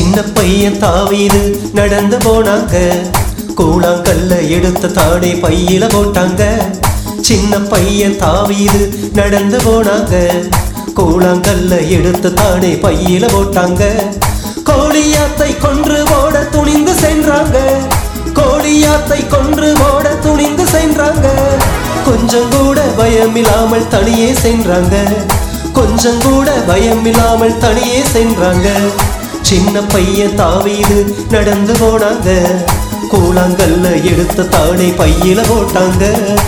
சின்ன பையன் தாவீது நடந்து போனாங்க கூழாங்கல்ல எடுத்து தானே பையில போட்டாங்க சின்ன பையன் தாவீது நடந்து போனாங்க கூழாங்கல்ல எடுத்து தானே பையில போட்டாங்க கோழியாத்தை கொன்று ஓட துணிந்து சென்றாங்க கோழியாத்தை கொன்று ஓட துணிந்து சென்றாங்க கொஞ்சம் கூட பயமில்லாமல் தனியே சென்றாங்க கொஞ்சம் கூட பயமில்லாமல் தனியே சென்றாங்க சின்ன பையன் தாவீது நடந்து போனாங்க கூழாங்கல்ல எடுத்து தானே பையில போட்டாங்க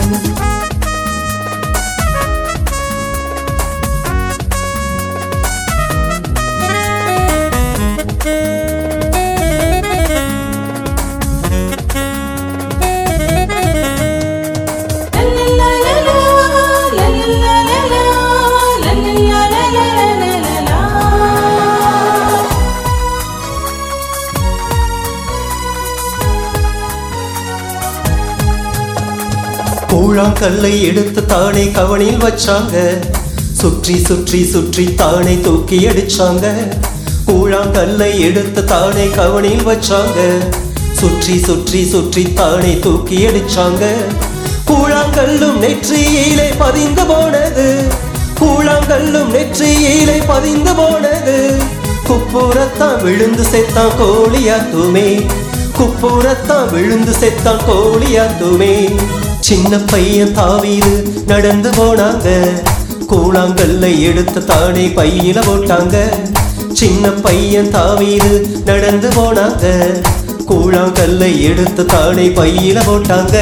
கூழாங்கல்லை எடுத்து தானே கவனில் வச்சாங்க சுற்றி சுற்றி சுற்றி தானே தூக்கி அடிச்சாங்க கூழாங்கல்லை எடுத்து தானே கவனில் வச்சாங்க சுற்றி சுற்றி சுற்றி தானே தூக்கி அடிச்சாங்க கூழாங்கல்லும் நெற்றியிலே பதிந்து போனது கூழாங்கல்லும் நெற்றியிலே பதிந்து போனது குப்புறத்தான் விழுந்து செத்தான் கோழியாத்துமே குப்புறத்தான் விழுந்து செத்தான் கோழியாத்துமே சின்ன பையன் தாவீது நடந்து போனாங்க கூழாங்கல்லை எடுத்து தானே பையில போட்டாங்க சின்ன பையன் தாவீது நடந்து போனாங்க கூழாங்கல்லை எடுத்து தானே பையில போட்டாங்க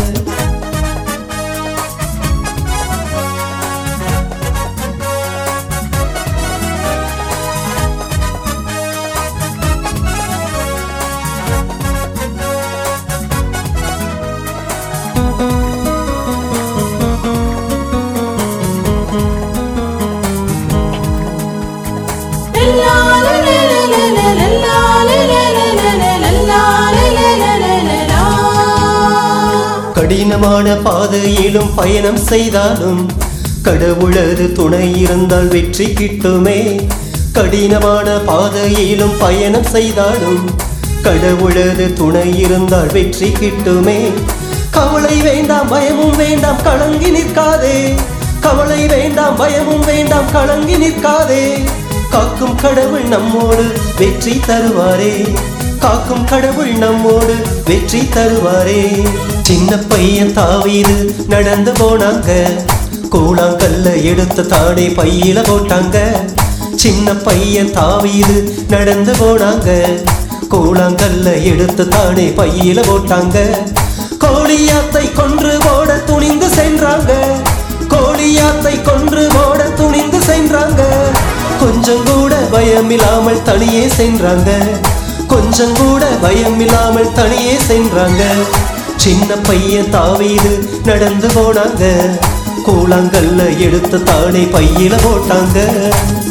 கடினமான பாதையிலும் பயணம் செய்தாலும் கடவுளது துணை இருந்தால் வெற்றி கிட்டுமே கடினமான பாதையிலும் பயணம் செய்தாலும் கடவுளது துணை இருந்தால் வெற்றி கிட்டுமே கவலை வேண்டாம் பயமும் வேண்டாம் கலங்கி நிற்காதே கவலை வேண்டாம் பயமும் வேண்டாம் கலங்கி நிற்காதே காக்கும் கடவுள் நம்மோடு வெற்றி தருவாரே காக்கும் கடவுள் நம்மோடு வெற்றி தருவாரே சின்ன பையன் தாவீது நடந்து போனாங்க கூழாங்கல்ல எடுத்து தானே பையில போட்டாங்க சின்ன பையன் தாவீது நடந்து போனாங்க கூழாங்கல்ல எடுத்து தானே பையில போட்டாங்க கோழியாத்தை கொன்று ஓட துணிந்து சென்றாங்க கோழியாத்தை கொன்று ஓட துணிந்து சென்றாங்க கொஞ்சம் கூட பயமில்லாமல் தனியே சென்றாங்க கொஞ்சம் கூட பயமில்லாமல் தனியே சென்றாங்க சின்ன பையன் தாவீது நடந்து போனாங்க கூழாங்கல்ல எடுத்து தானே பையில போட்டாங்க